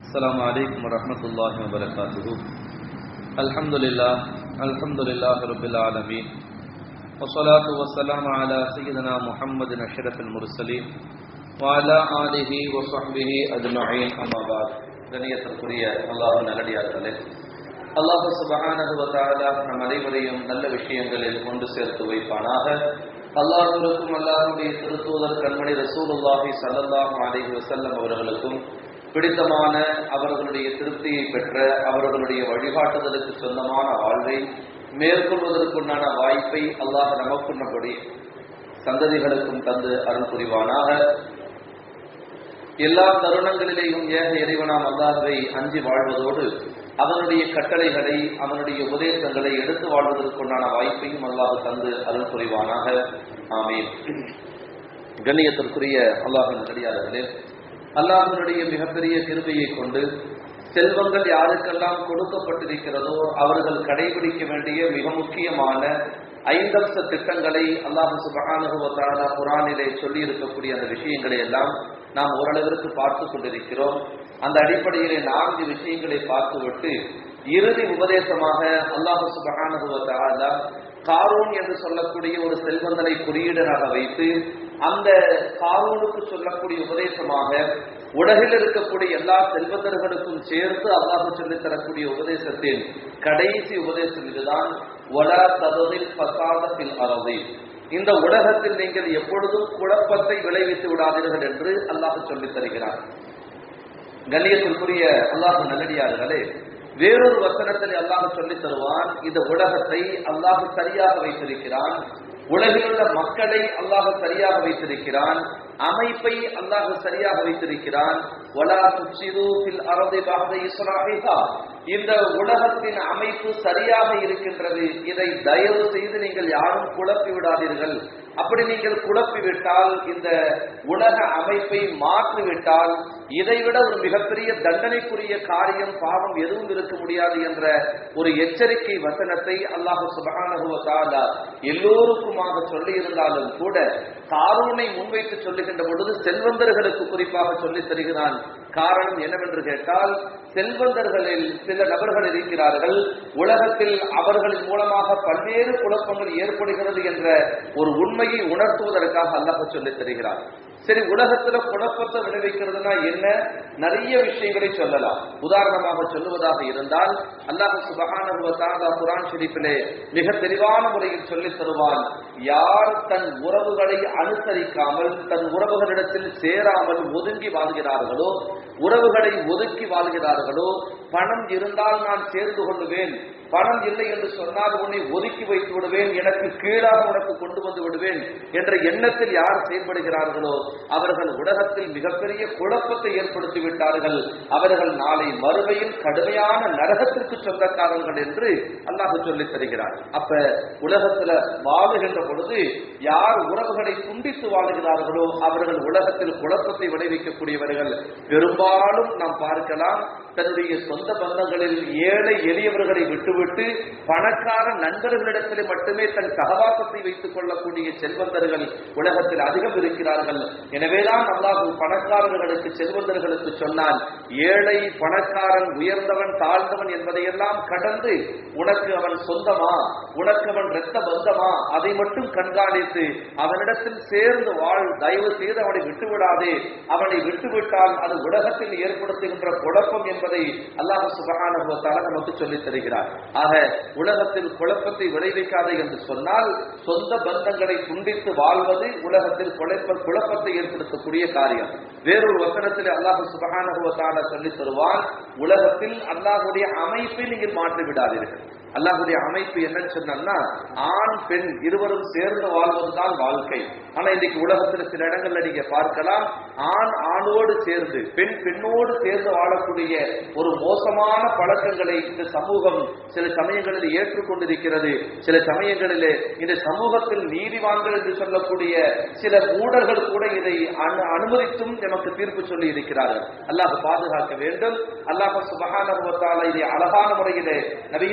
السلام عليكم ورحمة الله وبركاته الحمد لله الحمد لله رب العالمين والصلاة والسلام على سيدنا محمد أشرف المرسلين وعلى آله وصحبه أجمعين أما بعد கணியத்திற்குரிய அல்லாஹ் நல்லடியார்களே அல்லாஹ் சுபஹானஹு வ தஆலா நம் அனைவரையும் நல்ல விஷயங்களில் கொண்டு சேர்த்து வைப்பானாக அல்லாஹ்விற்கும் அல்லாஹ்வுடைய திருத்தூதர் கண்மணி ரசூலுல்லாஹி ஸல்லல்லாஹு அலைஹி வஸல்லம் அவர்களுக்கும் பிடித்தமான அவர்களுடைய திருப்தியை பெற்ற அவர்களுடைய வழிகாட்டுதலுக்கு சொந்தமான வாழ்வை மேற்கொள்வதற்குண்டான வாய்ப்பை அல்லாஹ் நமக்குன்னபடி சந்ததிகளுக்கும் தந்து அருள் புரிவானாக எல்லா தருணங்களிலேயும் ஏக இறைவனாம் அல்லாஹ்வை அஞ்சி வாழ்வதோடு அவனுடைய கட்டளைகளை அவனுடைய உபதேசங்களை எடுத்து வாழ்வதற்குண்டான வாய்ப்பையும் அல்லாஹ் தந்து அருள் புரிவானாக ஆமீன் கண்ணியத்திற்குரிய அல்லாஹின் நடிகார்களே அல்லாஹினுடைய மிகப்பெரிய கிருபையை கொண்டு செல்வங்கள் யாருக்கெல்லாம் கொடுக்கப்பட்டிருக்கிறதோ அவர்கள் கடைபிடிக்க வேண்டிய மிக முக்கியமான ஐந்தம்ச திட்டங்களை அல்லாஹு சுபகானுபவத்தான குரானிலே சொல்லி இருக்கக்கூடிய அந்த விஷயங்களை எல்லாம் நாம் ஓரளவிற்கு பார்த்து கொண்டிருக்கிறோம் அந்த அடிப்படையிலே நான்கு விஷயங்களை பார்த்துவிட்டு இறுதி உபதேசமாக அல்லாஹு சுபகானுபவத்தான காரூன் என்று சொல்லக்கூடிய ஒரு செல்வந்தனை குறியீடனாக வைத்து அந்த காரூனுக்கு சொல்லக்கூடிய உபதேசமாக உலகில் இருக்கக்கூடிய எல்லா செல்வந்தர்களுக்கும் சேர்த்து அல்லாஹு சொல்லித் தரக்கூடிய உபதேசத்தின் கடைசி உபதேசம் இதுதான் ஒல தததில் பசாதத்தில் அறவை இந்த உலகத்தில் நீங்கள் எப்பொழுதும் குழப்பத்தை விளைவித்து விடாதீர்கள் என்று அல்லாஹ் சொல்லித் தருகிறார் கண்ணியத்திற்குரிய அல்லாஹு நல்லடியார்களே வேறொரு வசனத்தில் அல்லாஹ் சொல்லித் தருவான் இந்த உலகத்தை அல்லாஹ் சரியாக வைத்திருக்கிறான் உலகில் உள்ள மக்களை அல்லாஹ் சரியாக வைத்திருக்கிறான் அமைப்பை அல்லாஹ் சரியாக வைத்திருக்கிறான் வலா துச்சிது பில் அரதை பாகதை இஸ்ராஹிஹா இந்த உலகத்தின் அமைப்பு சரியாக இருக்கின்றது இதை தயவு செய்து நீங்கள் யாரும் குழப்பி விடாதீர்கள் அப்படி நீங்கள் குழப்பி விட்டால் இந்த உலக அமைப்பை மாற்றிவிட்டால் இதைவிட ஒரு மிகப்பெரிய தண்டனைக்குரிய காரியம் பாவம் எதுவும் இருக்க முடியாது என்ற ஒரு எச்சரிக்கை வசனத்தை அல்லாஹு சுபகானுவத்தாலா எல்லோருக்குமாக சொல்லி இருந்தாலும் கூட காரூனை முன்வைத்து சொல்லுகின்ற பொழுது செல்வந்தர்களுக்கு குறிப்பாக சொல்லித் தருகிறான் காரணம் என்னவென்று கேட்டால் செல்வந்தர்களில் சில நபர்கள் இருக்கிறார்கள் உலகத்தில் அவர்களின் மூலமாக பல்வேறு குழப்பங்கள் ஏற்படுகிறது என்ற ஒரு உண்மையை உணர்த்துவதற்காக அல்லாஹ் சொல்லித் தருகிறார் சரி உலகத்துல குழப்பத்தை விளைவிக்கிறதுனா என்ன நிறைய விஷயங்களை சொல்லலாம் உதாரணமாக சொல்லுவதாக இருந்தால் அல்லாஹ் சுபகான குரான் ஷெரீஃபிலே மிக தெளிவான முறையில் சொல்லித் தருவான் யார் தன் உறவுகளை அனுசரிக்காமல் தன் உறவுகளிடத்தில் சேராமல் ஒதுங்கி வாழ்கிறார்களோ உறவுகளை ஒதுக்கி வாழ்கிறார்களோ பணம் இருந்தால் நான் சேர்ந்து கொள்ளுவேன் பணம் இல்லை என்று சொன்னால் உன்னை ஒதுக்கி வைத்து விடுவேன் எனக்கு கீழாக உனக்கு கொண்டு வந்து விடுவேன் என்ற எண்ணத்தில் யார் செயல்படுகிறார்களோ அவர்கள் உலகத்தில் மிகப்பெரிய குழப்பத்தை ஏற்படுத்தி விட்டார்கள் அவர்கள் நாளை மறுமையில் கடுமையான நரகத்திற்கு சொந்தக்காரர்கள் என்று அல்லாஹ் சொல்லித் தருகிறார் அப்ப உலகத்துல வாழுகின்ற பொழுது யார் உறவுகளை துண்டித்து வாழுகிறார்களோ அவர்கள் உலகத்தில் குழப்பத்தை விளைவிக்கக்கூடியவர்கள் பெரும்பாலும் நாம் பார்க்கலாம் தன்னுடைய சொந்த பந்தங்களில் ஏழை எளியவர்களை விட்டுவிட்டு பணக்கார நண்பர்களிடத்தில் மட்டுமே தன் சகவாசத்தை வைத்துக் கொள்ளக்கூடிய செல்வந்தர்கள் உலகத்தில் அதிகம் இருக்கிறார்கள் எனவேதான் அல்லாஹு பணக்காரர்களுக்கு செல்வந்தர்களுக்கு சொன்னால் ஏழை பணக்காரன் உயர்ந்தவன் தாழ்ந்தவன் என்பதையெல்லாம் கடந்து உனக்கு அவன் சொந்தமா உனக்கு அவன் இரத்த பந்தமா அதை மட்டும் கண்காணித்து அவனிடத்தில் சேர்ந்து வாழ் தயவு செய்து அவனை விட்டுவிடாதே அவனை விட்டுவிட்டால் அது உலகத்தில் ஏற்படுத்துகின்ற குழப்பம் என்பதை அல்லாஹ் சுபகான நமக்கு சொல்லித் தருகிறார் ஆக உலகத்தில் குழப்பத்தை விளைவிக்காதே என்று சொன்னால் சொந்த பந்தங்களை துண்டித்து வாழ்வது உலகத்தில் குழப்ப குழப்பத்தை ஏற்படுத்தக்கூடிய காரியம் வேறொரு வசனத்தில் அல்லாஹ் சுபகான சொல்லி தருவான் உலகத்தில் அல்லாஹுடைய அமைப்பை நீங்கள் மாற்றி விடாதீர்கள் அல்லாஹுடைய அமைப்பு என்னன்னு சொன்னா ஆண் பெண் இருவரும் சேர்ந்து வாழ்வதுதான் வாழ்க்கை ஆனா இன்னைக்கு உலகத்துல சில இடங்கள்ல நீங்க பார்க்கலாம் ஆண் ஆணோடு சேர்ந்து பெண் பெண்ணோடு சேர்ந்து வாழக்கூடிய ஒரு மோசமான பழக்கங்களை இந்த சமூகம் சில சமயங்களில் ஏற்றுக்கொண்டிருக்கிறது சில சமயங்களிலே இந்த சமூகத்தில் நீதிவான்கள் என்று சொல்லக்கூடிய சில மூடர்கள் கூட இதை அனு- அனுமதித்தும் நமக்கு தீர்ப்பு சொல்லி இருக்கிறார்கள் அல்லாஹ் பாதுகாக்க வேண்டும் அல்லாஹ் சுபஹானஹு வ தஆலா இதை அழகான முறையிலே நபியினா லூத்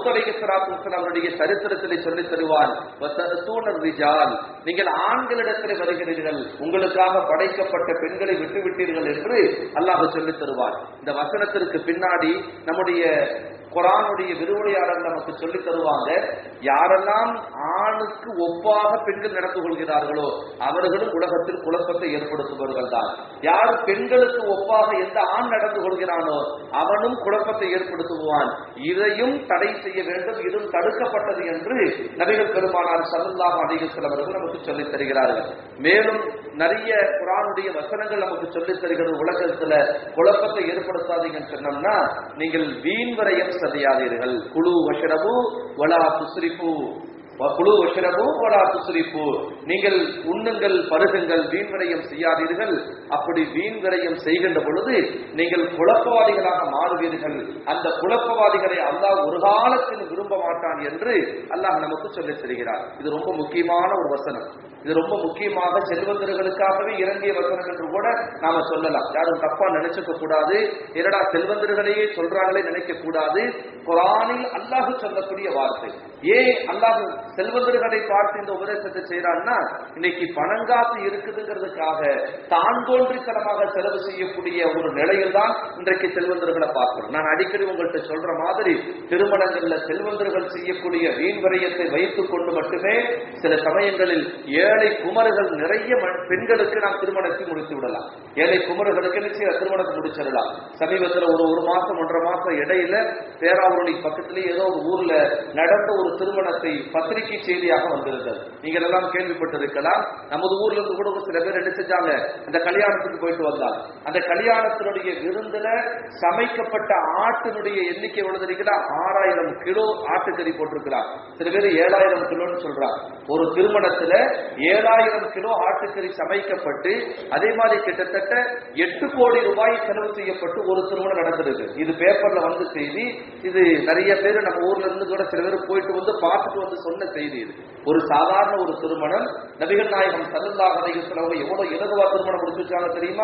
லூத்தலைக்கு அவருடைய சரித்திரத்திலே சொல்லித் தருவான் "வசஅத்தூனர் ரிஜால்." நீங்கள் ஆண்களிடத்தில் வருகிறீர்கள் உங்களுக்காக படைக்கப்பட்ட பெண்களை விட்டு விட்டீர்கள் என்று அல்லாஹ் சொல்லித் தருவார் இந்த வசனத்திற்கு பின்னாடி நம்முடைய குரானுடைய விரிவுரையாளர் நமக்கு சொல்லித் தருவாங்க யாரெல்லாம் ஆணுக்கு ஒப்பாக பெண்கள் நடந்து கொள்கிறார்களோ அவர்களும் உலகத்தில் குழப்பத்தை ஏற்படுத்துபவர்கள் தான் யார் பெண்களுக்கு ஒப்பாக எந்த ஆண் நடந்து கொள்கிறானோ அவனும் குழப்பத்தை ஏற்படுத்துவான் இதையும் தடை செய்ய வேண்டும் இதுவும் தடுக்கப்பட்டது என்று நபிகள் பெருமானார் சல்லாஹ் அலிகல் அவர்கள் நமக்கு சொல்லித் தருகிறார்கள் மேலும் நிறைய குரானுடைய வசனங்கள் நமக்கு சொல்லித் தருகிறது உலகத்துல குழப்பத்தை ஏற்படுத்தாதீங்கன்னு சொன்னோம்னா நீங்கள் வீண் வரையம் சதியாதீர்கள் குழு வஷரபு வலா துஸ்ரிப்பு குழு வஷரபு வலா துஸ்ரிப்பு நீங்கள் உண்ணுங்கள் பருகுங்கள் வீண் விரயம் செய்யாதீர்கள் அப்படி வீண் விரயம் செய்கின்ற பொழுது நீங்கள் குழப்பவாதிகளாக மாறுவீர்கள் அந்த குழப்பவாதிகளை அல்லாஹ் ஒரு காலத்தில் விரும்ப மாட்டான் என்று அல்லாஹ் நமக்கு சொல்லித் தருகிறார் இது ரொம்ப முக்கியமான ஒரு வசனம் இது ரொம்ப முக்கியமாக செல்வந்தர்களுக்காகவே இறங்கிய வசனம் என்று கூட நாம சொல்லலாம் யாரும் தப்பா நினைச்சுக்க கூடாது என்னடா செல்வந்தர்களையே சொல்றாங்களே நினைக்க கூடாது குரானில் அல்லாஹ் சொல்லக்கூடிய வார்த்தை ஏன் அல்லாஹ் செல்வந்தர்களை பார்த்து இந்த உபதேசத்தை செய்யறான்னா இன்னைக்கு பணங்காசு இருக்குதுங்கிறதுக்காக தான் தோன்றித்தனமாக செலவு செய்யக்கூடிய ஒரு நிலையில் தான் இன்றைக்கு செல்வந்தர்களை பார்க்கிறோம் நான் அடிக்கடி உங்கள்கிட்ட சொல்ற மாதிரி திருமணங்கள்ல செல்வந்தர்கள் செய்யக்கூடிய வீண் விரயத்தை வைத்துக் கொண்டு மட்டுமே சில சமயங்களில் ஏழை குமர்கள் நிறைய ம- பெண்களுக்கு நாம் திருமணத்தை முடித்து விடலாம் ஏழை குமர்களுக்கு நிச்சயம் திருமணத்தை முடிச்சிடலாம் சமீபத்தில் ஒரு ஒரு மாசம் ஒன்றரை மாசம் இடையில பேராவூரணி பக்கத்திலேயே ஏதோ ஒரு ஊர்ல நடந்த ஒரு திருமணத்தை பத்திரிகை செய்தியாக வந்திருந்தது நீங்கள் எல்லாம் கேள்விப்பட்டிருக்கலாம் நமது ஊர்ல இருந்து கூட ஒரு சில பேர் என்ன செஞ்சாங்க அந்த கல்யாணத்துக்கு போயிட்டு வந்தாங்க அந்த கல்யாணத்தினுடைய விருந்துல சமைக்கப்பட்ட ஆட்டினுடைய எண்ணிக்கை எவ்வளவு தெரியுங்களா ஆறாயிரம் கிலோ ஆட்டுக்கறி போட்டிருக்கிறார் சில பேர் ஏழாயிரம் கிலோன்னு சொல்றாங்க ஒரு திருமணத்துல ஏழாயிரம் கிலோ ஆட்டுக்கறி சமைக்கப்பட்டு அதே மாதிரி கிட்டத்தட்ட எட்டு கோடி ரூபாய் செலவு செய்யப்பட்டு ஒரு திருமணம் நடந்திருக்கு இது பேப்பர்ல வந்து செய்தி இது நிறைய பேர் நம்ம ஊர்ல இருந்து கூட சில பேர் போயிட்டு வந்து பார்த்துட்டு வந்து சொன்ன செய்தி இது ஒரு சாதாரண ஒரு திருமணம் நபிகள் நாயகம் சல்லல்லாஹு அலைஹி வஸல்லம் எவ்வளவு இலகுவா திருமணம் முடிச்சு வச்சாங்க தெரியுமா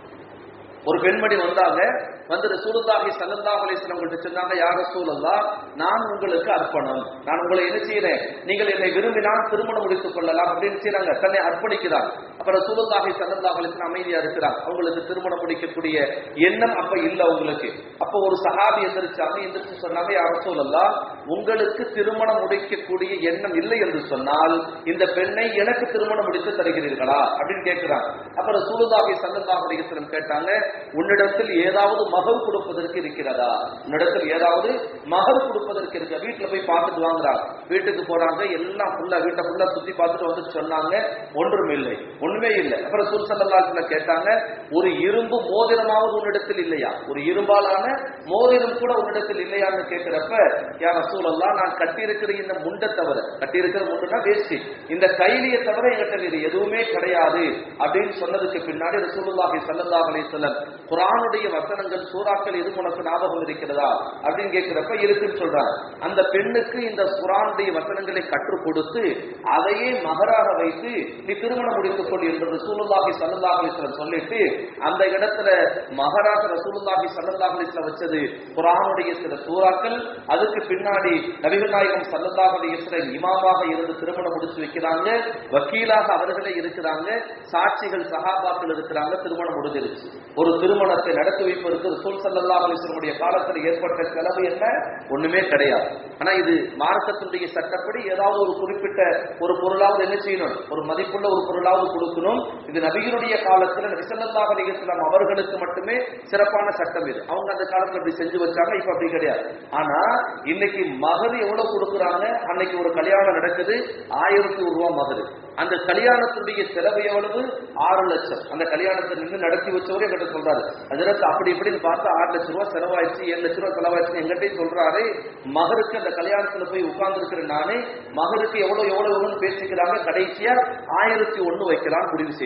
ஒரு பெண்மணி வந்தாங்க வந்து ரசூலுல்லாஹி ஸல்லல்லாஹு அலைஹி வஸல்லம் கிட்ட சொன்னாங்க யா ரசூலல்லாஹ் நான் உங்களுக்கு அர்ப்பணம் நான் உங்களை என்ன செய்றேன் நீங்கள் என்னை விரும்பினால் திருமணம் முடித்துக் கொள்ளலாம் அப்படின்னு செய்றாங்க தன்னை அர்ப்பணிக்கிறார் அப்ப ரசூலுல்லாஹி ஸல்லல்லாஹு அலைஹி வஸல்லம் அமைதியா இருக்கிறார் அவங்களுக்கு திருமணம் முடிக்கக்கூடிய எண்ணம் அப்ப இல்ல உங்களுக்கு அப்ப ஒரு சஹாபி எந்திரிச்சாங்க எந்திரிச்சு சொன்னாங்க யா ரசூலல்லாஹ் உங்களுக்கு திருமணம் முடிக்கக்கூடிய எண்ணம் இல்லை என்று சொன்னால் இந்த பெண்ணை எனக்கு திருமணம் முடித்து தருகிறீர்களா அப்படின்னு கேட்கிறாங்க அப்ப ரசூலுல்லாஹி ஸல்லல்லாஹு அலைஹி வஸல்லம் கேட்டாங்க உன்னிடத்தில் ஏதாவது மகர் கொடுப்பதற்கு இருக்கிறதா உன்னிடத்தில் ஏதாவது மகர் கொடுப்பதற்கு இருக்க வீட்டுல போய் பார்த்துட்டு வாங்குறாங்க வீட்டுக்கு போறாங்க எல்லாம் ஃபுல்லா வீட்டை ஃபுல்லா சுத்தி பார்த்துட்டு வந்து சொன்னாங்க ஒன்றும் இல்லை ஒண்ணுமே இல்லை அப்புறம் சுல் சல்லல்லாஹு கேட்டாங்க ஒரு இரும்பு மோதிரமாவது உன்னிடத்தில் இல்லையா ஒரு இரும்பாலான மோதிரம் கூட உன்னிடத்தில் இல்லையான்னு கேட்கிறப்ப யா ரசூலல்லாஹ் நான் கட்டியிருக்கிற இந்த முண்டை தவிர கட்டியிருக்கிற முண்டுனா வேஷ்டி இந்த கைலியை தவிர என்கிட்ட வேறு எதுவுமே கிடையாது அப்படின்னு சொன்னதுக்கு பின்னாடி ரசூலுல்லாஹி ஸல்லல்லாஹு அலைஹி வஸல்லம் குர்ஆனுடைய வசனங்கள் சூறாக்கள் எது உனக்கு ஞாபகம் இருக்கிறதா அப்படின்னு கேட்கிறப்ப இருக்குன்னு சொல்றாங்க அந்த பெண்ணுக்கு இந்த குர்ஆனுடைய வசனங்களை கற்றுக் கொடுத்து அதையே மகராக வைத்து நீ திருமணம் முடித்துக் கொள் என்று ரசூலுல்லாஹி ஸல்லல்லாஹு அலைஹி வஸல்லம் சொல்லிட்டு அந்த இடத்துல மகராக ரசூலுல்லாஹி ஸல்லல்லாஹு அலைஹி வஸல்லம் வச்சது குர்ஆனுடைய சில சூறாக்கள் அதுக்கு பின்னாடி நபிகள் நாயகம் ஸல்லல்லாஹு அலைஹி வஸல்லம் இமாமாக இருந்து திருமணம் முடிச்சு வைக்கிறாங்க வக்கீலாக அவர்களே இருக்கிறாங்க சாட்சிகள் சஹாபாக்கள் இருக்கிறாங்க திருமணம் முடிஞ்சிருச்சு ஒரு திருமணத்தை நடத்தி வைப்பதற்கு ரசூல் ஸல்லல்லாஹு அலைஹி வஸல்லம் காலத்தில் ஏற்பட்ட செலவு என்ன ஒண்ணுமே கிடையாது ஆனா இது மார்க்கத்தினுடைய சட்டப்படி ஏதாவது ஒரு குறிப்பிட்ட ஒரு பொருளாவது என்ன செய்யணும் ஒரு மதிப்புள்ள ஒரு பொருளாவது கொடுக்கணும் இது நபிகளுடைய காலத்துல நபி ஸல்லல்லாஹு அலைஹி வஸல்லம் அவர்களுக்கு மட்டுமே சிறப்பான சட்டம் இது அவங்க அந்த காலத்துல இப்படி செஞ்சு வச்சாங்க இப்ப அப்படி கிடையாது ஆனா இன்னைக்கு மகர் எவ்வளவு கொடுக்குறாங்க அன்னைக்கு ஒரு கல்யாணம் நடக்குது ஆயிரத்தி ஒரு ரூபாய் மகர் அந்த கல்யாணத்துடைய செலவு எவ்வளவு ஆறு லட்சம் அந்த கல்யாணத்தை நின்று நடத்தி வச்சவரே என்கிட்ட சொல்றாரு அதற்கு அப்படி இப்படின்னு பார்த்தா ஆறு லட்சம் ரூபாய் செலவாயிடுச்சு ஏழு லட்சம் ரூபாய் செலவாயிடுச்சு எங்கிட்டயும் சொல்றாரு மகருக்கு அந்த கல்யாணத்துல போய் உட்கார்ந்து இருக்கிற நானே மகருக்கு எவ்வளவு எவ்வளவு எவ்வளவுன்னு பேசிக்கிறாங்க கடைசியா ஆயிரத்தி ஒண்ணு வைக்கலாம் முடிவு செய்யறான்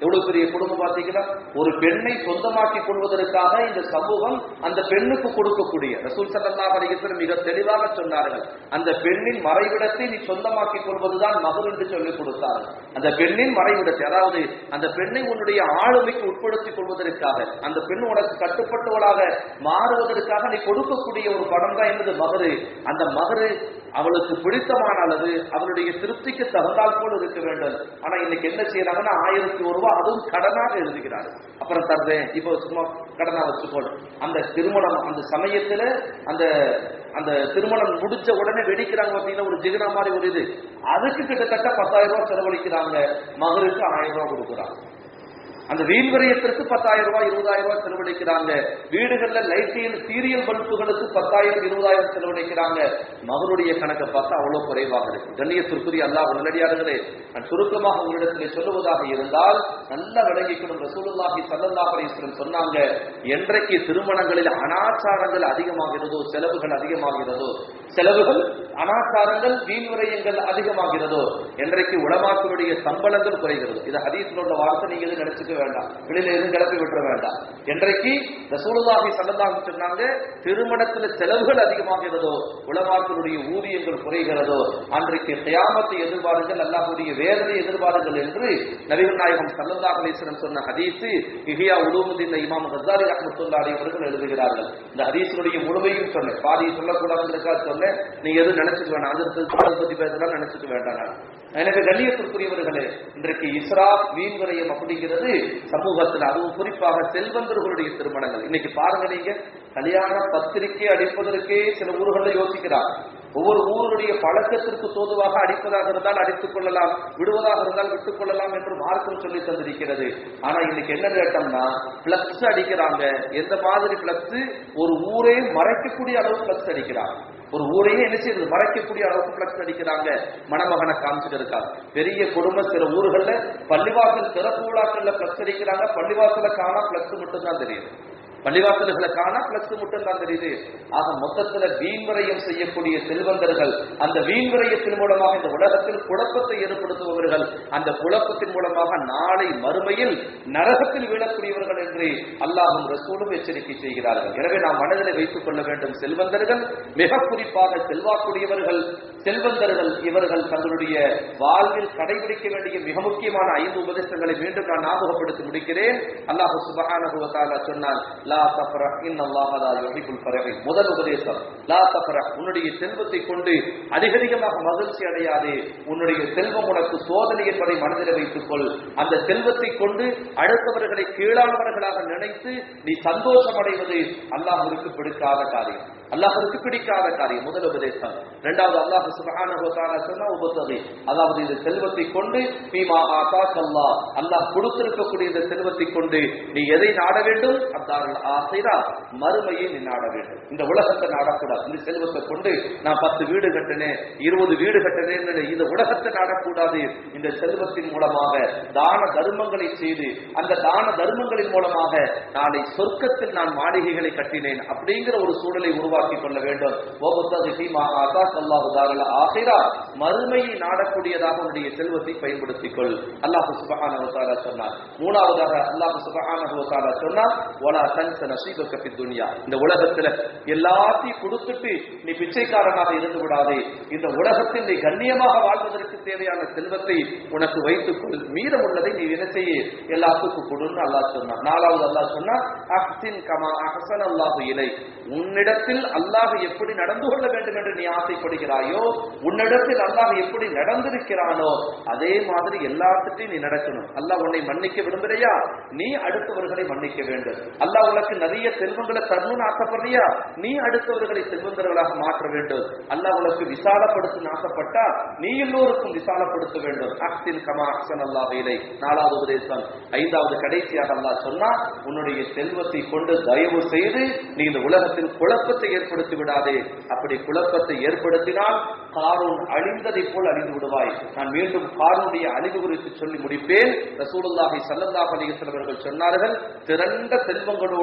எவ்வளவு பெரிய குடும்பம் பார்த்தீங்கன்னா ஒரு பெண்ணை சொந்தமாக்கி கொள்வதற்காக இந்த சமூகம் அந்த பெண்ணுக்கு கொடுக்கக்கூடிய ரசூல் ஸல்லல்லாஹு அலைஹி வஸல்லம் மிக தெளிவாக சொன்னார்கள் அந்த பெண்ணின் மறைவிடத்தை நீ சொந்தமாக்கி கொள்வதுதான் மகர் என்று சொல்லிக் கொடுத்தார்கள் அந்த பெண்ணின் மறைவிடத்தை அதாவது அந்த பெண்ணை உன்னுடைய ஆளுமைக்கு உட்படுத்திக் கொள்வதற்காக அந்த பெண் உனக்கு கட்டுப்பட்டவளாக மாறுவதற்காக நீ கொடுக்கக்கூடிய ஒரு படம் தான் என்னது மகரு அந்த மகரு அவளுக்கு பிடித்தமான அளவு அவளுடைய திருப்திக்கு தகுந்தால் போல இருக்க வேண்டும் ஆனா இன்னைக்கு என்ன செய்யறாங்கன்னா ஆயிரத்தி ஒரு ரூபாய் அதுவும் கடனாக எழுதுகிறாரு அப்புறம் தர்றேன் இப்போ சும்மா கடனா வச்சுக்கோ அந்த திருமணம் அந்த சமயத்துல அந்த அந்த திருமணம் முடிச்ச உடனே வெடிக்கிறாங்க பார்த்தீங்கன்னா ஒரு ஜிகினா மாதிரி ஒரு இது அதுக்கு கிட்டத்தட்ட பத்தாயிரம் ரூபாய் செலவழிக்கிறாங்க மகருக்கு ஆயிரம் ரூபாய் கொடுக்குறாங்க அந்த வீண் விரயத்திற்கு பத்தாயிரம் ரூபாய் இருபதாயிரம் ரூபாய் செலவழிக்கிறாங்க வீடுகள்ல லைட்டில் சீரியல் பல்புகளுக்கு பத்தாயிரம் இருபதாயிரம் செலவழிக்கிறாங்க மகனுடைய கணக்கை பார்த்தா அவ்வளவு குறைவாக இருக்கு கண்ணியத்திற்குரிய அல்லாஹ் நல்லடியார்களே நான் சுருக்கமாக உங்களிடத்தில் சொல்லுவதாக இருந்தால் நல்லா விளங்கிக்கணும் ரசூலுல்லாஹி ஸல்லல்லாஹு அலைஹி வஸல்லம் சொன்னாங்க என்றைக்கு திருமணங்களில் அனாச்சாரங்கள் அதிகமாகிறதோ செலவுகள் அதிகமாகிறதோ செலவுகள் அனாச்சாரங்கள் வீண் விரயங்கள் அதிகமாகிறதோ என்றைக்கு உலமாக்களுடைய சம்பளங்கள் குறைகிறது இது ஹதீஸ்ல உள்ள வார்த்தை நீங்க எதுவும் நினைச்சுக்க வேண்டாம் வெளியில எதுவும் கிளப்பி விட்டுற வேண்டாம் என்றைக்கு ரசூலுல்லாஹி ஸல்லல்லாஹு அலைஹி சொன்னாங்க திருமணத்துல செலவுகள் அதிகமாகிறதோ உலமாக்களுடைய ஊதியங்கள் குறைகிறதோ அன்றைக்கு கியாமத்தை எதிர்பாருங்கள் அல்லாஹ்வுடைய வேதனை எதிர்பாருங்கள் என்று நபிகள் நாயகம் ஸல்லல்லாஹு அலைஹி வஸல்லம் சொன்ன ஹதீஸ் இஹ்யா உலூமுதீன் இமாம் கஸாலி ரஹ்மத்துல்லாஹி அலைஹி அவர்கள் எழுதுகிறார்கள் இந்த ஹதீஸினுடைய முழுமையும் சொன்னேன் பாதி சொல்லக்கூடாதுங்கிறதுக்காக சொன்னேன் நீங்க எதுவும் நினைச்சுக்க வேண்டாம் அது பத்தி பேசலாம் நினைச்சுக்க வேண்டாம் நான். எனவே கண்ணியத்திற்குரியவர்களே இன்றைக்கு இஸ்ரா வீண் விரயம் அப்படிங்கிறது சமூகத்தில் அதுவும் குறிப்பாக செல்வந்தர்களுடைய திருமணங்கள் இன்னைக்கு பாருங்க நீங்க கல்யாண பத்திரிகை அடிப்பதற்கே சில ஊர்களில் யோசிக்கிறார் ஒவ்வொரு ஊருடைய பழக்கத்திற்கு தோதுவாக அடிப்பதாக இருந்தால் அடித்துக் கொள்ளலாம் விடுவதாக இருந்தால் விட்டுக் கொள்ளலாம் என்று மார்க்கம் சொல்லி தந்திருக்கிறது ஆனா இன்னைக்கு என்ன கேட்டோம்னா பிளக்ஸ் அடிக்கிறாங்க எந்த மாதிரி பிளக்ஸ் ஒரு ஊரே மறைக்கக்கூடிய அளவு பிளக்ஸ் அடிக்கிறாங்க ஒரு ஊரையே என்ன செய்யுது மறைக்கக்கூடிய அளவுக்கு பிளக்ஸ் அடிக்கிறாங்க மணமகனை காமிச்சிட்டு இருக்காங்க பெரிய குடும்ப சில ஊர்கள்ல பள்ளிவாசல் சிறப்பு விழாக்கள்ல பிளக்ஸ் அடிக்கிறாங்க பள்ளிவாசல காணா பிளக்ஸ் மட்டும் தான் தெரியுது பள்ளிவாசல்களை காணா பிளக்ஸ் மட்டும் தான் தெரியுது ஆக மொத்தத்துல வீண்விரயம் செய்யக்கூடிய செல்வந்தர்கள் அந்த வீண்விரயத்தின் மூலமாக இந்த உலகத்தில் குழப்பத்தை ஏற்படுத்துபவர்கள் அந்த குழப்பத்தின் மூலமாக நாளை மறுமையில் நரகத்தில் வீழக்கூடியவர்கள் என்று அல்லாஹும் ரசூலும் எச்சரிக்கை செய்கிறார்கள் எனவே நாம் மனதில் வைத்துக் கொள்ள வேண்டும் செல்வந்தர்கள் மிக குறிப்பாக செல்வாக்குடையவர்கள் செல்வந்தர்கள் இவர்கள் தங்களுடைய வாழ்வில் கடைபிடிக்க வேண்டிய மிக முக்கியமான ஐந்து உபதேசங்களை மீண்டும் நான் ஞாபகப்படுத்தி முடிக்கிறேன் அல்லாஹு சுபஹானஹு வ தஆலா சொன்னான் லா தஃப்ரஹ் இன்னல்லாஹ லா யுஹிப்புல் ஃபரஹின் முதல் உபதேசம் லா தஃப்ரஹ் உன்னுடைய செல்வத்தை கொண்டு அதிகதிகமாக மகிழ்ச்சி அடையாதே உன்னுடைய செல்வம் உனக்கு சோதனை என்பதை மனதில் வைத்துக் கொள் அந்த செல்வத்தை கொண்டு அடுத்தவர்களை கீழானவர்களாக நினைத்து நீ சந்தோஷம் அடைவது அல்லாஹ்விற்கு பிடிக்காத காரியம் அல்லாஹ்விற்கு பிடிக்காத காரியம் முதல் உபதேசம் இரண்டாவது அல்லாஹ் சுப்ஹானஹு வ தஆலா சொன்ன உபதவி அதாவது இந்த செல்வத்தை கொண்டு பீமா ஆதாக் அல்லாஹ் அல்லாஹ் கொடுத்திருக்கக்கூடிய இந்த செல்வத்தை கொண்டு நீ எதை நாட வேண்டும் அத்தார்கள் ஆசைரா மறுமையை நீ நாட வேண்டும் இந்த உலகத்தை நாடக்கூடாது இந்த செல்வத்தை கொண்டு நான் பத்து வீடு கட்டினேன் இருபது வீடு கட்டினேன் இந்த உலகத்தை நாடக்கூடாது இந்த செல்வத்தின் மூலமாக தான தர்மங்களை செய்து அந்த தான தர்மங்களின் மூலமாக நாளை சொர்க்கத்தில் நான் மாளிகைகளை கட்டினேன் அப்படிங்கிற ஒரு சூழலை உருவாக்கி கொள்ள வேண்டும் ஓபத்தது ஹீமா ஆதாக் அல்லாஹு தாரல ஆசிரா மறுமையை நாடக்கூடியதாக உன்னுடைய செல்வத்தை பயன்படுத்திக் கொள் அல்லாஹ் சுபஹானஹு வ தஆலா சொன்னார் மூணாவதாக அல்லாஹ் சுபஹானஹு வ தஆலா சொன்னார் வலா தன்ச நஸீபக ஃபித் துன்யா இந்த உலகத்துல எல்லாத்தையும் கொடுத்துட்டு நீ பிச்சைக்காரனாக இருந்து விடாதே இந்த உலகத்தில் நீ கண்ணியமாக வாழ்வதற்கு தேவையான செல்வத்தை உனக்கு வைத்துக்கொள் மீதமுள்ளதை நீ என்ன செய்ய எல்லாத்துக்கும் கொடுன்னு அல்லாஹ் சொன்னான் நாலாவது அல்லாஹ் சொன்னார் அஹ்சின் கமா அஹ்சன் அல்லாஹு இலை உன்னிடத்தில் அல்லாஹ் எப்படி நடந்து கொள்ள வேண்டும் என்று நீ ஆசைப்படுகிறாயோ உன்னிடத்தில் அல்லாஹ் எப்படி நடந்திருக்கிறானோ அதே மாதிரி எல்லாத்துட்டையும் நீ நடக்கணும் அல்லாஹ் உன்னை மன்னிக்க விரும்புறியா நீ அடுத்தவர்களை மன்னிக்க வேண்டும் அல்லாஹ் உனக்கு நிறைய செல்வங்களை தரணும்னு ஆசைப்படுறியா நீ அடுத்தவர்களை செல்வந்தர்களாக மாற்ற வேண்டும் அல்லாஹ் உனக்கு விசாலப்படுத்தணும்னு ஆசைப்பட்டா நீ எல்லோருக்கும் விசாலப்படுத்த வேண்டும் அஹ்சின் கமா அஹ்சன் அல்லாஹ் இலை நாலாவது உபதேசம் ஐந்தாவது கடைசியாக அல்லாஹ் சொன்னா உன்னுடைய செல்வத்தை கொண்டு தயவு செய்து நீ இந்த உலகத்தில் குழப்பத்தை ஏற்படுத்தி விடாதே அப்படி குழப்பத்தை ஏற்படுத்தினால் காரூன் அழிந்ததை போல் அழிந்து விடுவாய் நான் மீண்டும் காரூனுடைய அழிவு குறித்து சொல்லி முடிப்பேன் ரசூலுல்லாஹி ஸல்லல்லாஹு அலைஹி வஸல்லம் அவர்கள் சொன்னார்கள் திரண்ட செல்வங்களோடு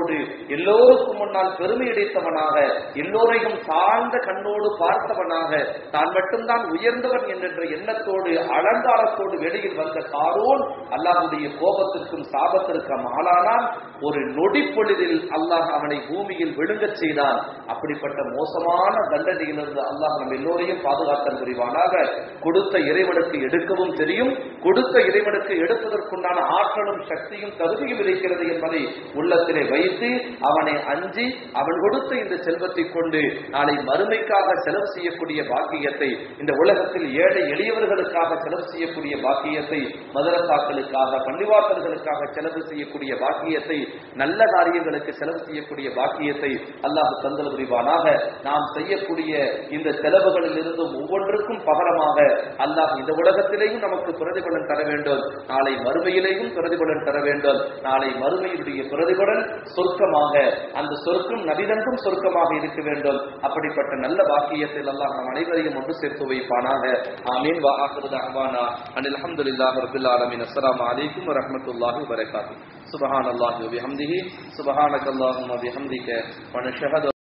கண்ணோடு எல்லோருக்கும் முன்னால் பெருமை அடித்தவனாக எல்லோரையும் தாழ்ந்த கண்ணோடு பார்த்தவனாக தான் மட்டும்தான் உயர்ந்தவன் என்கின்ற எண்ணத்தோடு அலங்காரத்தோடு வெளியில் வந்த காரோன் அல்லாஹுடைய கோபத்திற்கும் சாபத்திற்கும் ஆளானான் ஒரு நொடி பொழுதில் அல்லாஹ் அவனை பூமியில் விழுங்கச் செய்தான் அப்படிப்பட்ட மோசமான தண்டனையிலிருந்து அல்லாஹ் நம் எல்லோரையும் பாதுகாத்தல் புரிவானாக கொடுத்த இறைவனுக்கு எடுக்கவும் தெரியும் கொடுத்த இறைவனுக்கு எடுப்பதற்குண்டான ஆற்றலும் சக்தியும் தகுதியும் இருக்கிறது என்பதை உள்ளத்திலே வைத்து அவனை அஞ்சி அவன் கொடுத்த இந்த செல்வத்தை கொண்டு நாளை மறுமைக்காக செலவு செய்யக்கூடிய பாக்கியத்தை இந்த உலகத்தில் ஏழை எளியவர்களுக்காக செலவு செய்யக்கூடிய பாக்கியத்தை மதரசாக்களுக்காக பள்ளிவாசல்களுக்காக செலவு செய்யக்கூடிய பாக்கியத்தை நல்ல காரியங்களுக்கு செலவு செய்யக்கூடிய பாக்கியத்தை அல்லாஹ் தந்தல் புரிவானாக நாம் செய்யக்கூடிய இந்த செலவுகளில் இருந்தும் ஒவ்வொன்றுக்கும் பகரமாக அல்லாஹ் இந்த உலகத்திலேயும் நமக்கு பிரதிபலன் தர வேண்டும் நாளை மறுமையிலேயும் பிரதிபலன் தர வேண்டும் நாளை மறுமையினுடைய பிரதிபலன் சொர்க்கமாக அந்த சொர்க்கம் நபிதன்றும் சொர்க்கமாக இருக்க வேண்டும் அப்படிப்பட்ட நல்ல வாக்கியத்தில் அல்லாஹ் நம் அனைவரையும் ஒன்று சேர்த்து வைப்பானாக ஆமீன் வா ஆஹிரு தஅவானா அனில் அல்ஹம்துலில்லாஹி ரப்பில் ஆலமீன் அஸ்ஸலாமு அலைக்கும் வரஹ்மத்துல்லாஹி வபரகாத்துஹு சுப்ஹானல்லாஹி வபிஹம்திஹி சுப்ஹானக்கல்லாஹும்ம வபிஹம்திக வ நஷ்ஹது